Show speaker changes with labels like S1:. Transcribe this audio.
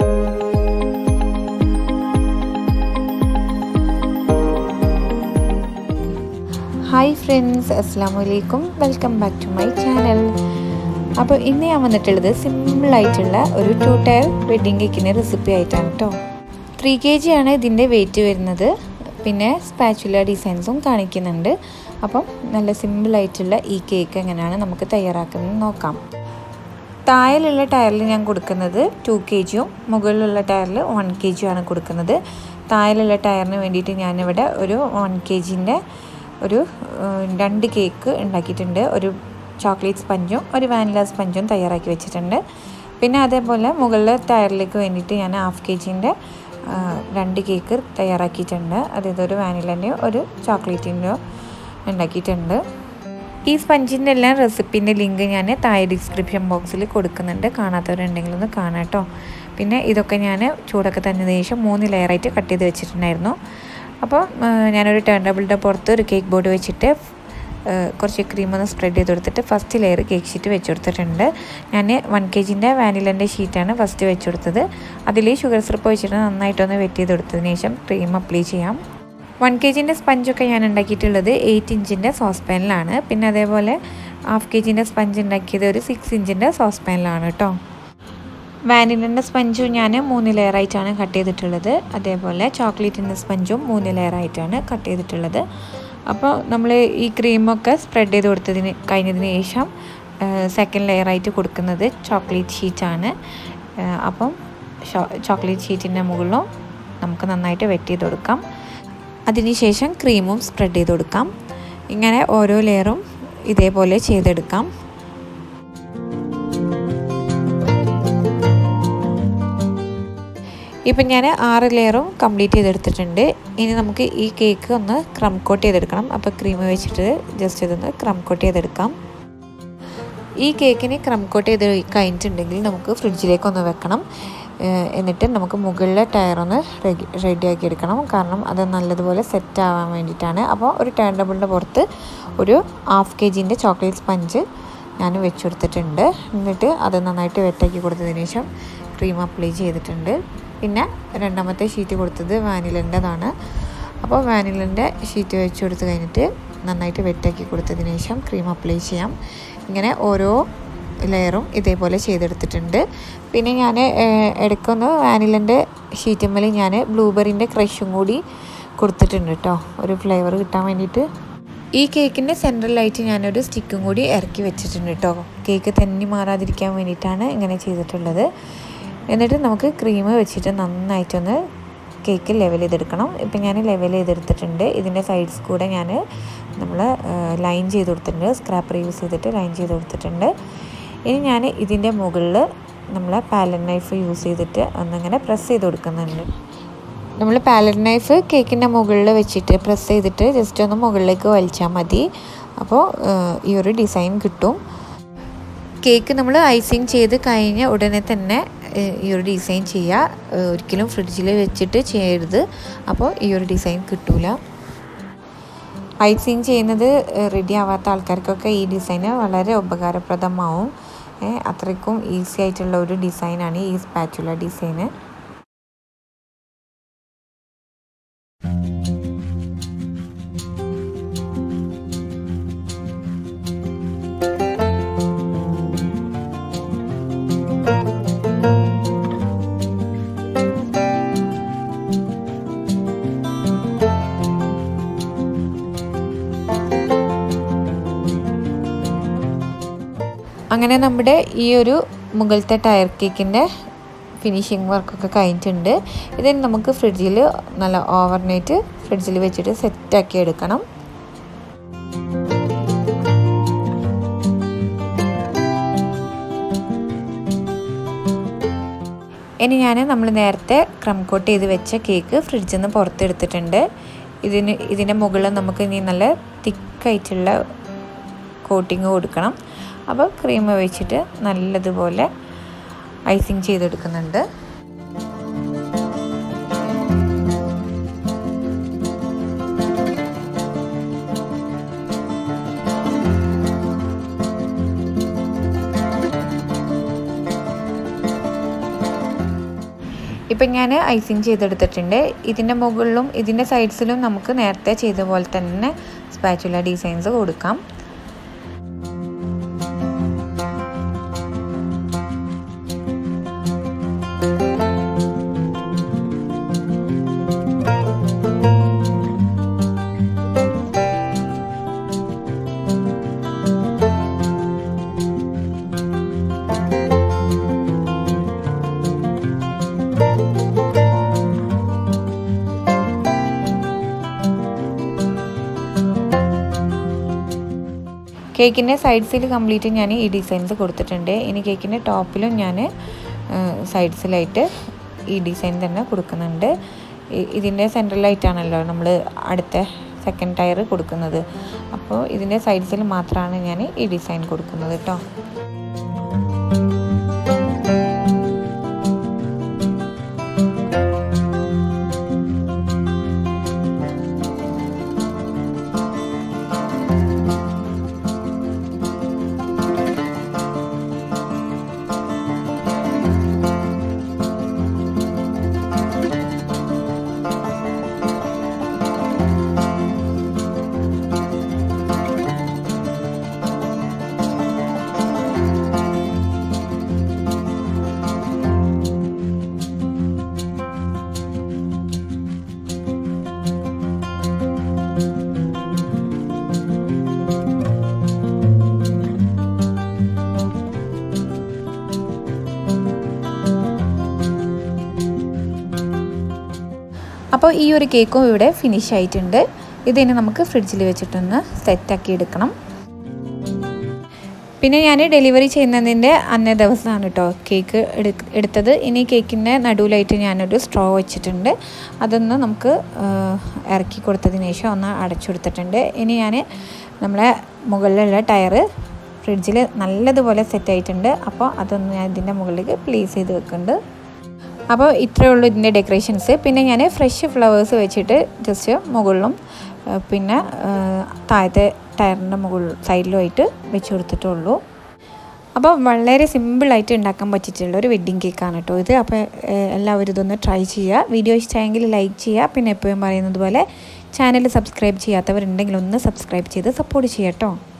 S1: hi friends അസ്സാം വലൈക്കും welcome back to my channel അപ്പോൾ ഇന്ന് ഞാൻ വന്നിട്ടുള്ളത് സിമ്പിളായിട്ടുള്ള ഒരു ടു ടയർ വെഡ്ഡിങ് കേക്കിൻ്റെ റെസിപ്പി ആയിട്ടാണ് കേട്ടോ ത്രീ കെ ജി ആണ് ഇതിൻ്റെ വെയിറ്റ് വരുന്നത് പിന്നെ സ്പാച്ചുല ഡിസൈൻസും കാണിക്കുന്നുണ്ട് അപ്പം നല്ല സിമ്പിളായിട്ടുള്ള ഈ കേക്ക് എങ്ങനെയാണ് നമുക്ക് തയ്യാറാക്കുന്നത് നോക്കാം താഴെയുള്ള ടയറിൽ ഞാൻ കൊടുക്കുന്നത് ടു കെ ജിയും മുകളിലുള്ള ടയറിൽ വൺ കെ ജിയും ആണ് കൊടുക്കുന്നത് താഴെയുള്ള ടയറിന് വേണ്ടിയിട്ട് ഞാനിവിടെ ഒരു വൺ കെ ജിൻ്റെ ഒരു രണ്ട് കേക്ക് ഉണ്ടാക്കിയിട്ടുണ്ട് ഒരു ചോക്ലേറ്റ് സ്പഞ്ചും ഒരു വാനില സ്പഞ്ചും തയ്യാറാക്കി വെച്ചിട്ടുണ്ട് പിന്നെ അതേപോലെ മുകളിലെ ടയറിലേക്ക് വേണ്ടിയിട്ട് ഞാൻ ഹാഫ് കെ ജിൻ്റെ രണ്ട് കേക്ക് തയ്യാറാക്കിയിട്ടുണ്ട് അതായത് ഒരു വാനിലേൻ്റെയോ ഒരു ചോക്ലേറ്റിൻ്റെയോ ഉണ്ടാക്കിയിട്ടുണ്ട് ഈ സ്പഞ്ചിൻ്റെ എല്ലാം റെസിപ്പിൻ്റെ ലിങ്ക് ഞാൻ താഴെ ഡിസ്ക്രിപ്ഷൻ ബോക്സിൽ കൊടുക്കുന്നുണ്ട് കാണാത്തവരുണ്ടെങ്കിൽ ഒന്ന് കാണാം കേട്ടോ പിന്നെ ഇതൊക്കെ ഞാൻ ചൂടൊക്കെ തന്നതിന് ശേഷം മൂന്ന് ലെയറായിട്ട് കട്ട് ചെയ്ത് വെച്ചിട്ടുണ്ടായിരുന്നു അപ്പോൾ ഞാനൊരു ടേൺ ടേബിളിൻ്റെ പുറത്ത് ഒരു കേക്ക് ബോർഡ് വെച്ചിട്ട് കുറച്ച് ക്രീം ഒന്ന് സ്പ്രെഡ് ചെയ്ത് കൊടുത്തിട്ട് ഫസ്റ്റ് ലെയർ കേക്ക് ഷീറ്റ് വെച്ച് കൊടുത്തിട്ടുണ്ട് ഞാൻ വൺ കെ ജിൻ്റെ വാനിലൻ്റെ ഷീറ്റാണ് ഫസ്റ്റ് വെച്ച് കൊടുത്തത് അതിൽ ഷുഗർ സിറപ്പ് വെച്ചിട്ട് നന്നായിട്ടൊന്ന് വെറ്റ് ചെയ്ത് കൊടുത്തതിന് ശേഷം ക്രീം അപ്ലൈ ചെയ്യാം വൺ കെ ജിൻ്റെ സ്പഞ്ചൊക്കെ ഞാൻ ഉണ്ടാക്കിയിട്ടുള്ളത് എയ്റ്റ് ഇഞ്ചിൻ്റെ സോസ് പാനിലാണ് പിന്നെ അതേപോലെ ഹാഫ് കെ ജിൻ്റെ സ്പഞ്ച് ഉണ്ടാക്കിയത് ഒരു സിക്സ് ഇഞ്ചിൻ്റെ സോസ് പാനിലാണ് കേട്ടോ വാനിലിൻ്റെ സ്പഞ്ചും ഞാൻ മൂന്ന് ലെയറായിട്ടാണ് കട്ട് ചെയ്തിട്ടുള്ളത് അതേപോലെ ചോക്ലേറ്റിൻ്റെ സ്പഞ്ചും മൂന്ന് ലെയറായിട്ടാണ് കട്ട് ചെയ്തിട്ടുള്ളത് അപ്പോൾ നമ്മൾ ഈ ക്രീമൊക്കെ സ്പ്രെഡ് ചെയ്ത് കൊടുത്തതിന് കഴിഞ്ഞതിന് ശേഷം സെക്കൻഡ് ലെയറായിട്ട് കൊടുക്കുന്നത് ചോക്ലേറ്റ് ഷീറ്റാണ് അപ്പം ചോക്ലേറ്റ് ഷീറ്റിൻ്റെ മുകളിലും നമുക്ക് നന്നായിട്ട് വെറ്റ് ചെയ്ത് കൊടുക്കാം അതിനുശേഷം ക്രീമും സ്പ്രെഡ് ചെയ്ത് കൊടുക്കാം ഇങ്ങനെ ഓരോ ലെയറും ഇതേപോലെ ചെയ്തെടുക്കാം ഇപ്പം ഞാൻ ആറ് ലെയറും കംപ്ലീറ്റ് ചെയ്തെടുത്തിട്ടുണ്ട് ഇനി നമുക്ക് ഈ കേക്ക് ഒന്ന് ക്രം കോട്ട് ചെയ്തെടുക്കണം അപ്പോൾ ക്രീം വെച്ചിട്ട് ജസ്റ്റ് ഇതൊന്ന് ക്രം കോട്ട് ചെയ്തെടുക്കാം ഈ കേക്കിന് ക്രം കോട്ട് ചെയ്ത് കഴിഞ്ഞിട്ടുണ്ടെങ്കിൽ നമുക്ക് ഫ്രിഡ്ജിലേക്ക് ഒന്ന് വെക്കണം എന്നിട്ട് നമുക്ക് മുകളിലെ ടയറൊന്ന് റെഡി റെഡിയാക്കി എടുക്കണം കാരണം അത് നല്ലതുപോലെ സെറ്റ് ആവാൻ വേണ്ടിയിട്ടാണ് അപ്പോൾ ഒരു ടേൺ ടേബിളിൻ്റെ പുറത്ത് ഒരു ഹാഫ് കെ ജിൻ്റെ ചോക്ലേറ്റ് സ്പഞ്ച് ഞാൻ വെച്ച് കൊടുത്തിട്ടുണ്ട് എന്നിട്ട് അത് നന്നായിട്ട് വെറ്റാക്കി കൊടുത്തതിന് ശേഷം ക്രീം അപ്ലൈ ചെയ്തിട്ടുണ്ട് പിന്നെ രണ്ടാമത്തെ ഷീറ്റ് കൊടുത്തത് വാനിലൻ്റെതാണ് അപ്പോൾ വാനിലൻ്റെ ഷീറ്റ് വെച്ച് കൊടുത്ത് കഴിഞ്ഞിട്ട് നന്നായിട്ട് വെറ്റാക്കി കൊടുത്തതിന് ശേഷം ക്രീം അപ്ലൈ ചെയ്യാം ഇങ്ങനെ ഓരോ ലെയറും ഇതേപോലെ ചെയ്തെടുത്തിട്ടുണ്ട് പിന്നെ ഞാൻ ഇടയ്ക്കൊന്ന് വാനിലൻ്റെ ഷീറ്റുമ്മൽ ഞാൻ ബ്ലൂബെറിൻ്റെ ക്രഷും കൂടി കൊടുത്തിട്ടുണ്ട് കേട്ടോ ഒരു ഫ്ലേവർ കിട്ടാൻ വേണ്ടിയിട്ട് ഈ കേക്കിൻ്റെ സെൻട്രലായിട്ട് ഞാനൊരു സ്റ്റിക്കും കൂടി ഇറക്കി വെച്ചിട്ടുണ്ട് കേട്ടോ കേക്ക് തെന്നി മാറാതിരിക്കാൻ വേണ്ടിയിട്ടാണ് ഇങ്ങനെ ചെയ്തിട്ടുള്ളത് എന്നിട്ട് നമുക്ക് ക്രീം വെച്ചിട്ട് നന്നായിട്ടൊന്ന് കേക്ക് ലെവൽ ചെയ്തെടുക്കണം ഇപ്പം ഞാൻ ലെവൽ ചെയ്തെടുത്തിട്ടുണ്ട് ഇതിൻ്റെ സൈഡ്സ് കൂടെ ഞാൻ നമ്മൾ ലൈൻ ചെയ്ത് കൊടുത്തിട്ടുണ്ട് സ്ക്രാപ്പർ യൂസ് ചെയ്തിട്ട് ലൈൻ ചെയ്ത് കൊടുത്തിട്ടുണ്ട് ഇനി ഞാൻ ഇതിൻ്റെ മുകളിൽ നമ്മൾ പാലറ്റ് നൈഫ് യൂസ് ചെയ്തിട്ട് ഒന്നിങ്ങനെ പ്രസ് ചെയ്ത് കൊടുക്കുന്നുണ്ട് നമ്മൾ പാലറ്റ് നൈഫ് കേക്കിൻ്റെ മുകളിൽ വെച്ചിട്ട് പ്രസ് ചെയ്തിട്ട് ജസ്റ്റ് ഒന്ന് മുകളിലേക്ക് വലിച്ചാൽ മതി അപ്പോൾ ഈ ഒരു ഡിസൈൻ കിട്ടും കേക്ക് നമ്മൾ ഐസിങ് ചെയ്ത് കഴിഞ്ഞ ഉടനെ തന്നെ ഈ ഒരു ഡിസൈൻ ചെയ്യുക ഒരിക്കലും ഫ്രിഡ്ജിൽ വെച്ചിട്ട് ചെയ്യരുത് അപ്പോൾ ഈ ഒരു ഡിസൈൻ കിട്ടൂല ഐസിങ് ചെയ്യുന്നത് റെഡി ആവാത്ത ആൾക്കാർക്കൊക്കെ ഈ ഡിസൈന് വളരെ ഉപകാരപ്രദമാവും അത്രയ്ക്കും ഈസി ആയിട്ടുള്ള ഒരു ഡിസൈനാണ് ഈ സ്പാച്ചുല ഡിസൈന് അങ്ങനെ നമ്മുടെ ഈ ഒരു മുകളിലത്തെ ടയർ കേക്കിൻ്റെ ഫിനിഷിങ് വർക്കൊക്കെ കഴിഞ്ഞിട്ടുണ്ട് ഇതിന് നമുക്ക് ഫ്രിഡ്ജിൽ നല്ല ഓവർനൈറ്റ് ഫ്രിഡ്ജിൽ വെച്ചിട്ട് സെറ്റാക്കി എടുക്കണം ഇനി ഞാൻ നമ്മൾ നേരത്തെ ക്രം കോട്ട് ചെയ്ത് വെച്ച കേക്ക് ഫ്രിഡ്ജിൽ നിന്ന് പുറത്തെടുത്തിട്ടുണ്ട് ഇതിന് ഇതിൻ്റെ മുകളിൽ നമുക്ക് ഇനി നല്ല തിക്കായിട്ടുള്ള കോട്ടിങ് കൊടുക്കണം അപ്പോൾ ക്രീം വെച്ചിട്ട് നല്ലതുപോലെ ഐസിങ് ചെയ്തെടുക്കുന്നുണ്ട് ഇപ്പം ഞാൻ ഐസിങ് ചെയ്തെടുത്തിട്ടുണ്ട് ഇതിൻ്റെ മുകളിലും ഇതിൻ്റെ സൈഡ്സിലും നമുക്ക് നേരത്തെ ചെയ്ത പോലെ തന്നെ സ്പാച്ചുല ഡിസൈൻസ് കൊടുക്കാം കേക്കിൻ്റെ സൈഡ്സിൽ കംപ്ലീറ്റ് ഞാൻ ഈ ഡിസൈൻസ് കൊടുത്തിട്ടുണ്ട് ഇനി കേക്കിൻ്റെ ടോപ്പിലും ഞാൻ സൈഡ്സിലായിട്ട് ഈ ഡിസൈൻ തന്നെ കൊടുക്കുന്നുണ്ട് ഇതിൻ്റെ സെൻട്രലായിട്ടാണല്ലോ നമ്മൾ അടുത്ത സെക്കൻഡ് ടയർ കൊടുക്കുന്നത് അപ്പോൾ ഇതിൻ്റെ സൈഡ്സിൽ മാത്രമാണ് ഞാൻ ഈ ഡിസൈൻ കൊടുക്കുന്നത് കേട്ടോ അപ്പോൾ ഈ ഒരു കേക്കും ഇവിടെ ഫിനിഷ് ആയിട്ടുണ്ട് ഇതിനെ നമുക്ക് ഫ്രിഡ്ജിൽ വെച്ചിട്ടൊന്ന് സെറ്റാക്കി എടുക്കണം പിന്നെ ഞാൻ ഡെലിവറി ചെയ്യുന്നതിൻ്റെ അന്നേ ദിവസമാണ് കേട്ടോ കേക്ക് എടുത്തത് ഇനി കേക്കിൻ്റെ നടുവിലായിട്ട് ഞാനൊരു സ്ട്രോ വെച്ചിട്ടുണ്ട് അതൊന്ന് നമുക്ക് ഇറക്കി കൊടുത്തതിന് ശേഷം ഒന്ന് അടച്ചു കൊടുത്തിട്ടുണ്ട് ഇനി ഞാൻ നമ്മളെ മുകളിലുള്ള ടയറ് ഫ്രിഡ്ജിൽ നല്ലതുപോലെ സെറ്റ് ആയിട്ടുണ്ട് അപ്പോൾ അതൊന്ന് ഞാൻ ഇതിൻ്റെ മുകളിലേക്ക് പ്ലേസ് ചെയ്ത് വെക്കുന്നുണ്ട് അപ്പോൾ ഇത്രയേ ഉള്ളൂ ഇതിൻ്റെ ഡെക്കറേഷൻസ് പിന്നെ ഞാൻ ഫ്രഷ് ഫ്ലവേഴ്സ് വെച്ചിട്ട് ജസ്റ്റ് മുകളിലും പിന്നെ താഴത്തെ ടയറിൻ്റെ മുകളിൽ സൈഡിലുമായിട്ട് വെച്ച് കൊടുത്തിട്ടുള്ളൂ അപ്പോൾ വളരെ സിമ്പിളായിട്ട് ഉണ്ടാക്കാൻ പറ്റിയിട്ടുള്ള ഒരു വെഡ്ഡിങ് കേക്കാണ് കേട്ടോ ഇത് അപ്പോൾ എല്ലാവരും ഇതൊന്ന് ട്രൈ ചെയ്യുക വീഡിയോ ഇഷ്ടമായെങ്കിൽ ലൈക്ക് ചെയ്യുക പിന്നെ എപ്പോഴും പറയുന്നത് പോലെ ചാനൽ സബ്സ്ക്രൈബ് ചെയ്യാത്തവരുണ്ടെങ്കിൽ ഒന്ന് സബ്സ്ക്രൈബ് ചെയ്ത് സപ്പോർട്ട് ചെയ്യാം കേട്ടോ